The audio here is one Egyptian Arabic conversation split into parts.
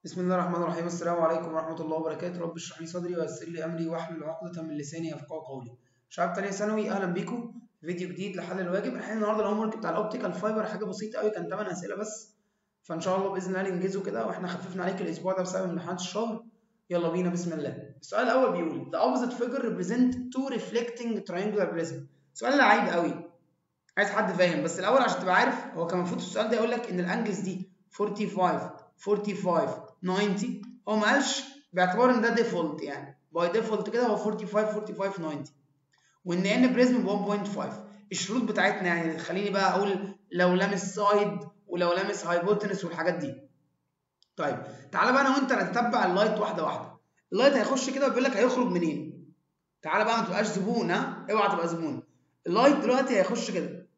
بسم الله الرحمن الرحيم السلام عليكم ورحمة الله وبركاته رب اشرح لي صدري ويسر لي أمري واحلل عقدة من لساني يفقهوا قولي شباب تانية ثانوي أهلا بيكم في فيديو جديد لحل الواجب احنا النهارده الهوم ورك بتاع الأوبتيكال فايبر حاجة بسيطة قوي كان 8 أسئلة بس فإن شاء الله بإذن الله ننجزه كده واحنا خففنا عليك الأسبوع ده بسبب امتحانات الشهر يلا بينا بسم الله السؤال الأول بيقول The opposite figure represent two reflecting triangular prism سؤال لعيب قوي عايز حد فاهم بس الأول عشان تبقى عارف هو كان المفروض السؤال ده يقول لك إن الأنجلز دي 45 45 90 هو ما قالش باعتبار ان ده ديفولت يعني باي ديفولت كده هو 45 45 90 وان ان بريزم ب 1.5 الشروط بتاعتنا يعني خليني بقى اقول لو لامس سايد ولو لامس هايبوتنس والحاجات دي طيب تعالى بقى انا وانت نتبع اللايت واحده واحده اللايت هيخش كده وبيقول لك هيخرج منين تعالى بقى ما تبقاش زبون ها اوعى تبقى زبون اللايت دلوقتي هيخش كده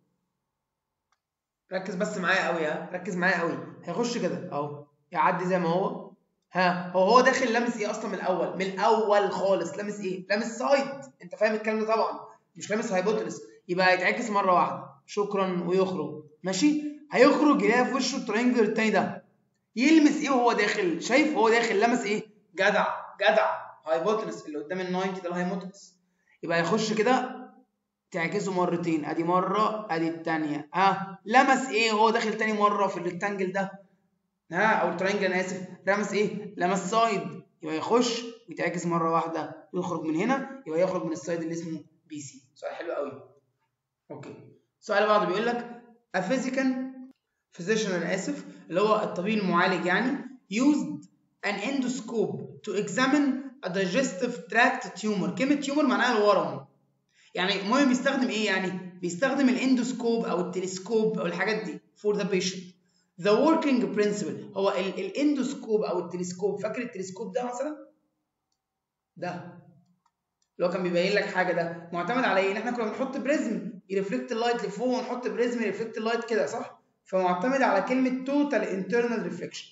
ركز بس معايا قوي ها ركز معايا قوي هيخش كده اهو يعدي زي ما هو ها هو هو داخل لامس ايه اصلا من الاول من الاول خالص لامس ايه لامس سايد انت فاهم الكلام ده طبعا مش لامس هايبوتنس يبقى هيتعكس مره واحده شكرا ويخرج ماشي هيخرج يلاقي في وشه الترينجل التاني ده يلمس ايه وهو داخل شايف هو داخل لمس ايه جدع جدع هايبوتنس اللي قدام ال 90 ده الهايبوتنس يبقى هيخش كده تعكسه مرتين ادي مره ادي الثانيه ها لمس ايه وهو داخل تاني مره في الريكتانجل ده ها او الترينجل انا اسف لمس ايه لمس سايد يبقى يخش ويتعكس مره واحده يخرج من هنا يبقى يخرج من السايد اللي اسمه بي سي سؤال حلو قوي اوكي السؤال اللي بعده بيقول لك a physical physician انا اسف اللي هو الطبيب المعالج يعني used an endoscope to examine a digestive tract tumor كلمه tumor معناها الورم يعني المهم بيستخدم ايه يعني بيستخدم الاندوسكوب او التلسكوب او الحاجات دي for the patient the working principle هو الاندوسكوب او التلسكوب فاكر التلسكوب ده مثلا ده اللي هو كان بيبين لك حاجه ده معتمد على ايه ان احنا كنا بنحط بريزم يرفلكت اللايت لفوق ونحط بريزم يرفلكت اللايت كده صح فمعتمد على كلمه توتال انترنال ريفليكشن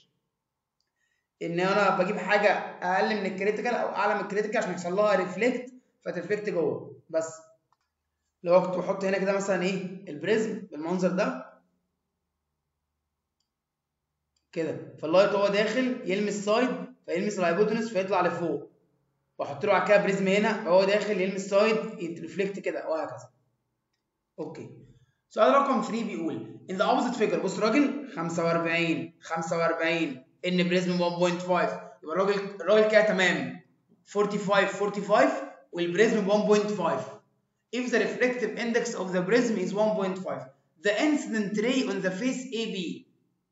ان انا بجيب حاجه اقل من الكريتيكال او اعلى من الكريتيكال عشان يحصل لها ريفلكت فترفلكت جوه بس لو كنت بحط هنا كده مثلا ايه البريزم بالمنظر ده كده فاللايت هو داخل يلمس سايد فيلمس الهايبوتنس فيطلع لفوق واحط له على كده بريزم هنا فهو داخل يلمس سايد يترفلكت كده وهكذا اوكي سؤال رقم 3 بيقول in the opposite figure بص راجل 45 45 ان بريزم 1.5 يبقى الراجل الراجل كده تمام 45 45 والبريزم 1.5 if the reflective index of the prism is 1.5 the incident ray on the face AB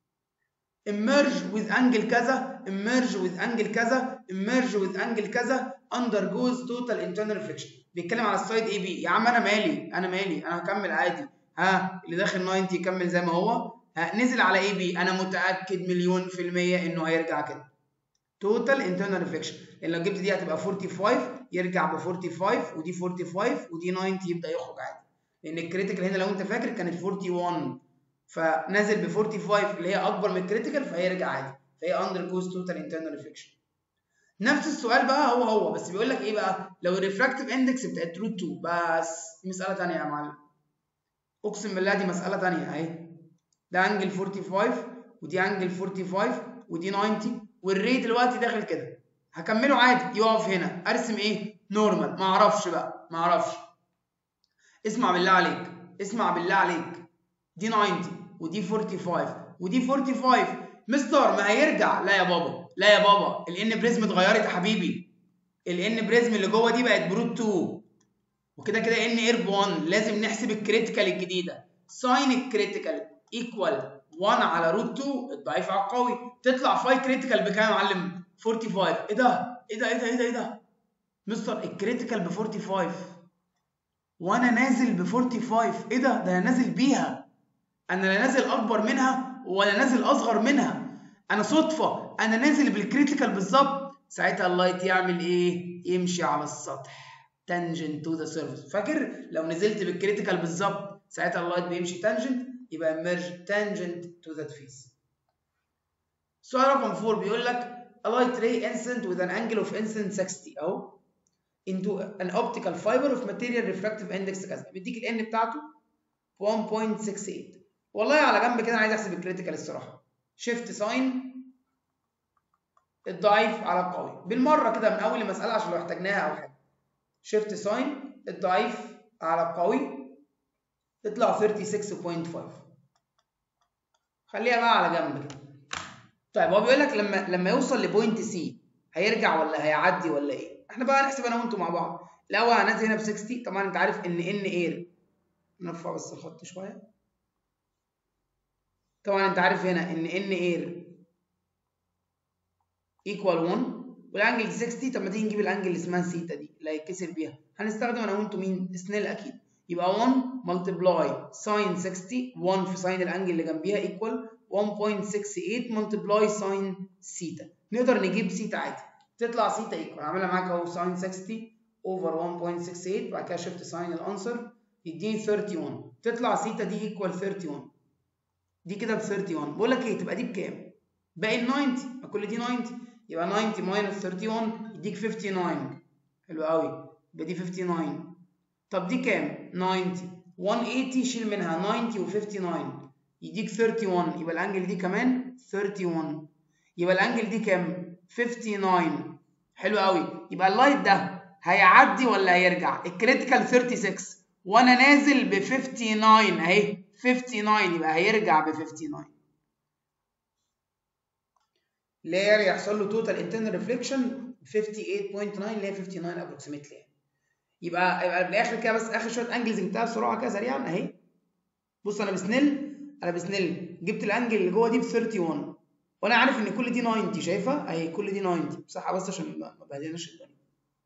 emerge with angle كذا emerge with angle كذا emerge with angle كذا undergoes total internal reflection بيتكلم على السايد اي بي يا عم انا مالي انا مالي انا هكمل عادي ها اللي داخل 90 يكمل زي ما هو ها نزل على اي بي انا متاكد مليون في الميه انه هيرجع كده total internal reflection لان لو جبت دي هتبقى 45 يرجع ب 45 ودي 45 ودي 90 يبدا يخرج عادي لان الكريتيكال هنا لو انت فاكر كانت 41 فنازل ب 45 اللي هي اكبر من الكريتيكال فهيرجع عادي فهي اندر جوز توتال انترنال ريفليكشن نفس السؤال بقى هو هو بس بيقول لك ايه بقى لو الريفراكتيف اندكس بتاعت روت 2 بس دي مساله ثانيه يا معلم اقسم بالله دي مساله ثانيه اهي ده انجل 45 ودي انجل 45 ودي 90 والري دلوقتي داخل كده هكمله عادي يقف هنا ارسم ايه نورمال ما اعرفش بقى ما اعرفش اسمع بالله عليك اسمع بالله عليك دي 90 ودي 45 ودي 45 مستر ما هيرجع لا يا بابا لا يا بابا الان بريزم اتغيرت يا حبيبي الان بريزم اللي جوه دي بقت بروت 2 وكده كده ان ايرب 1 لازم نحسب الكريتيكال الجديده ساين الكريتيكال ايكوال 1 على روت 2 الضعيف على القوي تطلع فاي كريتيكال بكام يا معلم 45 ايه ده ايه ده ايه ده ايه ده ايه ده مستر الكريتيكال ب 45 وانا نازل ب 45 ايه ده ده انا نازل بيها انا لا نازل اكبر منها ولا نازل اصغر منها انا صدفه انا نازل بالكريتيكال بالظبط ساعتها اللايت يعمل ايه يمشي على السطح تانجنت تو ذا سيرفيس فاكر لو نزلت بالكريتيكال بالظبط ساعتها اللايت بيمشي تانجنت يبقى emerge tangent to that face سؤال رقم 4 بيقول لك a light ray incident with an angle of incidence 60 اهو into an optical fiber of material refractive index كذا بيديك ال n بتاعته 1.68 والله على جنب كده انا عايز احسب الكريتيكال الصراحه شيفت ساين الضعيف على القوي بالمره كده من اول المساله عشان لو احتاجناها او حاجه شيفت ساين الضعيف على القوي تطلع 36.5 خليها بقى على جنب كده طيب هو بيقول لك لما لما يوصل لبوينت سي هيرجع ولا هيعدي ولا ايه احنا بقى هنحسب انا وانتوا مع بعض الاول هننزل هنا ب 60 طبعا انت عارف ان ان اير نرفع بس الخط شويه طبعا انت عارف هنا ان ان اير ايكوال 1 والانجل 60 طب ما تيجي نجيب الانجل اللي اسمها سيتا دي اللي هيتكسر بيها هنستخدم انا وانتوا مين سنيل اكيد يبقى 1 ملتبلاي ساين 60 1 في ساين الانجل اللي جنبيها ايكوال 1.68 ملتبلاي ساين سيتا نقدر نجيب سيتا عادي تطلع سيتا ايكوال عاملها معاك اهو ساين 60 اوفر 1.68 بعد كده شفت ساين الانسر يديني 31 تطلع سيتا دي ايكوال 31 دي كده ب 31 بقول لك ايه تبقى دي بكام؟ باقي ال 90 ما كل دي 90 يبقى 90 ماينس 31 يديك 59 حلو قوي يبقى دي 59 طب دي كام؟ 90 180 شيل منها 90 و 59 يديك 31 يبقى الانجل دي كمان 31 يبقى الانجل دي كام؟ 59 حلو قوي يبقى اللايت ده هيعدي ولا هيرجع؟ الكريتيكال 36 وانا نازل ب 59 اهي 59 يبقى هيرجع ب 59 لاير يحصل له توتال انترنال ريفليكشن 58.9 اللي هي 59 ابروكسيمتلي يبقى يبقى بالاخر كده بس اخر شويه انجلز جبتها بسرعه كده سريعا اهي بص انا بسنل انا بسنل جبت الانجل اللي جوه دي ب 31 وانا عارف ان كل دي 90 شايفها اهي كل دي 90 بصراحه بس عشان ما بهدلناش الدنيا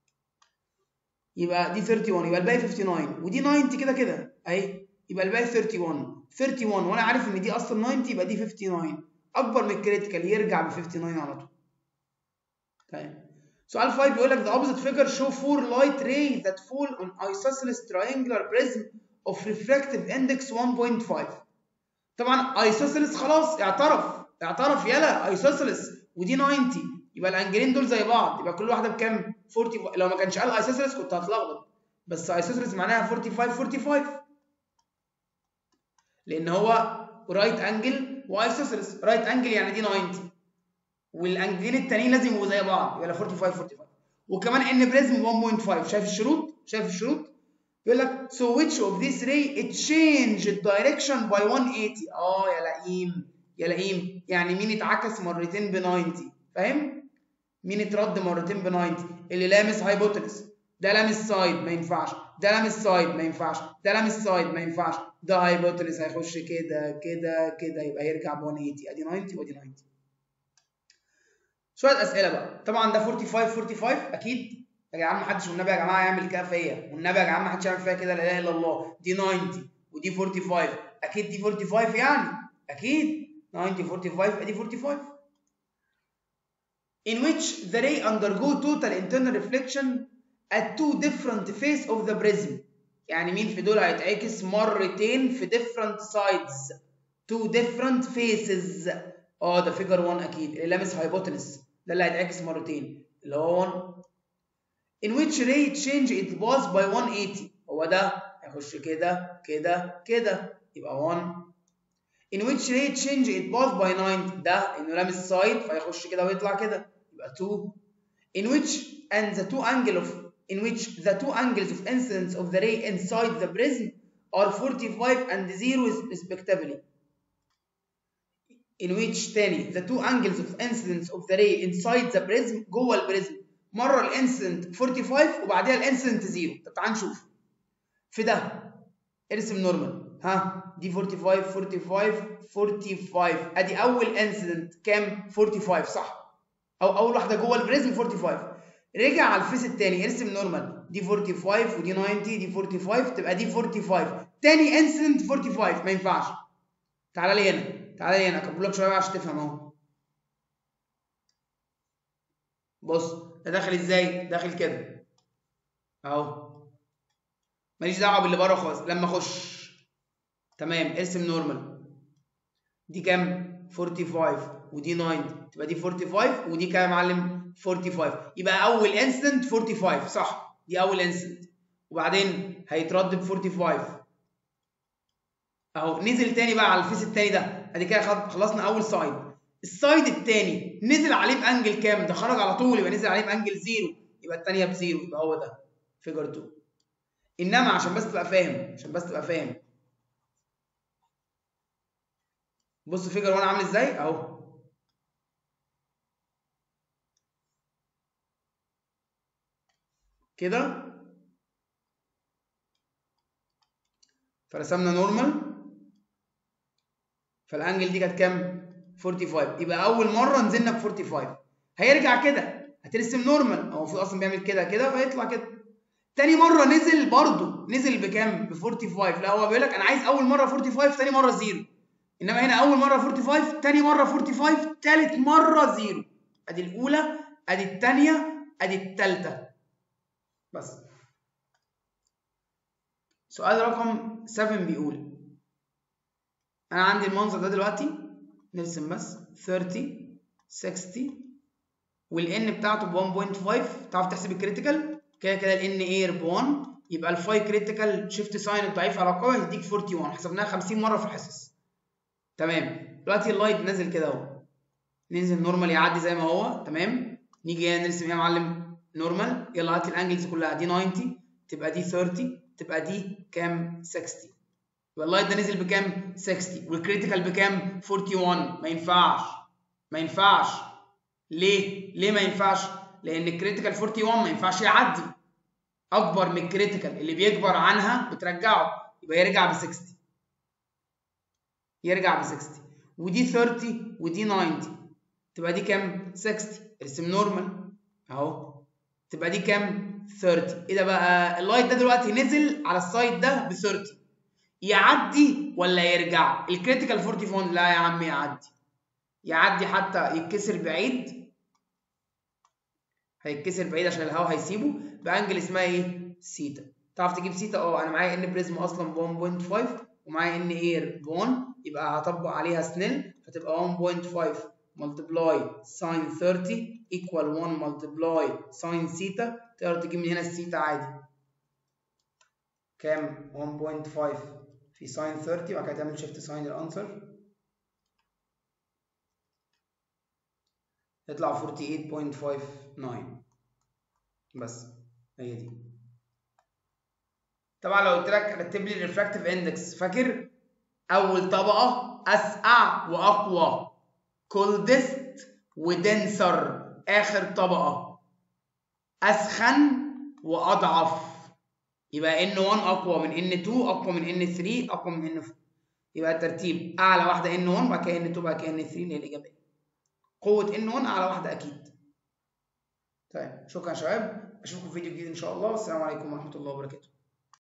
يبقى دي 31 يبقى الباقي 59 ودي 90 كده كده اهي يبقى الباقي 31 31 وانا عارف ان دي اصلا 90 يبقى دي 59 اكبر من الكريتيكال يرجع ب 59 على طول طيب سؤال 5 بيقول لك the opposite figure show four light rays that fall on isosceles triangular prism of refractive index 1.5 طبعا isosceles خلاص اعترف اعترف يلا isosceles ودي 90 يبقى الانجلين دول زي بعض يبقى كل واحده بكام 40 لو ما كانش قال isosceles كنت هتلخبط بس isosceles معناها 45 45 لان هو رايت انجل وايسوسيلس رايت انجل يعني دي 90 والانجلين التانيين لازم يبقوا زي بعض يبقى 45 45 وكمان ان بريزم 1.5 شايف الشروط شايف الشروط يقول لك so which of these ray it changed direction by 180 اه يا لئيم يا لئيم يعني مين اتعكس مرتين ب 90 فاهم مين اترد مرتين ب 90 اللي لامس هايبوتنس ده لامس سايد ما ينفعش ده لامس سايد ما ينفعش ده لامس سايد ما ينفعش ده هايبوتنس هيخش كده كده كده يبقى يرجع ب 180 ادي 90 وادي 90 شويه اسئله بقى طبعا ده 45 45 اكيد يا جدعان ما حدش والنبي يا جماعه يعمل كده فيا والنبي يا جدعان ما حدش يعمل فيا كده لا اله الا الله دي 90 ودي 45 اكيد دي 45 يعني اكيد 90 45 ادي 45 in which the ray undergo total internal reflection at two different face of the prism يعني مين في دول هيتعكس مرتين في different sides two different faces اه ده فيجر 1 اكيد اللي لامس هايبوتنس ده اللي هيتعكس مرتين اللي هو 1 in which ray change its path by 180 هو ده هيخش كده كده كده يبقى 1 in which ray change its path by 90 ده انه لامس سايد فيخش كده ويطلع كده يبقى 2 in which and the two angle of in which the two angles of incidence of the ray inside the prism are 45 and 0 respectively in which تاني the two angles of incidence of the ray inside the prism جوه البريزم مره الانسيدنت 45 وبعديها الانسيدنت 0 طب تعال نشوف في ده ارسم نورمال ها دي 45 45 45 ادي اول انسيدنت كام 45 صح او اول واحده جوه البريزم 45 رجع على الفيس الثاني ارسم نورمال دي 45 ودي 90 دي 45 تبقى دي 45 تاني انسيدنت 45 ما ينفعش تعالى لي هنا تعالى لي هنا اكبر لك شويه عشان تفهم اهو بص ده داخل ازاي داخل كده اهو ماليش دعوه باللي بره خالص لما اخش تمام ارسم نورمال دي كام 45 ودي 90 تبقى دي 45 ودي كام يا معلم 45 يبقى اول انستنت 45 صح دي اول انستنت وبعدين هيترد ب 45 اهو نزل تاني بقى على الفيس التاني ده ادي كده خلصنا اول سايد السايد الثاني نزل عليه بانجل كام ده خرج على طول يبقى نزل عليه بانجل زيرو يبقى الثانيه بزيرو يبقى هو ده فيجر 2 انما عشان بس تبقى فاهم عشان بس تبقى فاهم بص فيجر 1 عامل ازاي اهو كده فرسمنا نورمال فالانجل دي كانت كام 45 يبقى اول مره نزلنا ب 45 هيرجع كده هترسم نورمال هو المفروض اصلا بيعمل كده كده فيطلع كده تاني مره نزل برضه نزل بكام ب 45 لا هو بيقول لك انا عايز اول مره 45 تاني مره زيرو انما هنا اول مره 45 تاني مره 45 تالت مره زيرو ادي الاولى ادي الثانيه ادي الثالثه بس سؤال رقم 7 بيقول انا عندي المنظر ده دلوقتي نرسم بس 30 60 والان بتاعته ب 1.5 تعرف تحسب الكريتيكال كده كده الان اير ب 1 يبقى الفاي كريتيكال شيفت ساين الضعيف على القوي هيديك 41 حسبناها 50 مره في الحصص تمام دلوقتي اللايت نازل كده اهو ننزل نورمال يعدي زي ما هو تمام نيجي هنا نرسم ايه يا معلم نورمال يلا هات الانجلز كلها دي 90 تبقى دي 30 تبقى دي كام 60 يبقى اللايت ده نزل بكام 60 والكريتيكال بكام 41 ما ينفعش ما ينفعش ليه ليه ما ينفعش لان الكريتيكال 41 ما ينفعش يعدي اكبر من الكريتيكال اللي بيكبر عنها بترجعه يبقى يرجع ب 60 يرجع ب 60 ودي 30 ودي 90 تبقى دي كام 60 ارسم نورمال اهو تبقى دي كام 30 ايه ده بقى اللايت ده دلوقتي نزل على السايد ده ب 30 يعدي ولا يرجع الكريتيكال 41 لا يا عم يعدي يعدي حتى يتكسر بعيد هيتكسر بعيد عشان الهواء هيسيبه بانجل اسمها ايه سيتا تعرف تجيب سيتا اه انا معايا ان بريزم اصلا ب 1.5 ومعايا ان اير ب 1 يبقى هطبق عليها سنيل فتبقى 1.5 multiply sin 30 equal 1 multiply sin theta تقدر تجيب من هنا الثيتا عادي كام 1.5 في sin 30 وبعد كده تعمل شيفت ساين الانسر يطلع 48.59 بس هي دي طبعا لو قلت لك رتب لي الريفراكتيف اندكس فاكر اول طبقه اسقع واقوى كولدست ودنسر اخر طبقه اسخن واضعف يبقى ان 1 اقوى من ان 2 اقوى من ان 3 اقوى من ان 4 يبقى الترتيب اعلى واحده ان 1 بعد كده ان 2 بعد كده ان 3 اللي هي الاجابه قوه ان 1 اعلى واحده اكيد طيب شكرا يا شباب اشوفكم في فيديو جديد ان شاء الله والسلام عليكم ورحمه الله وبركاته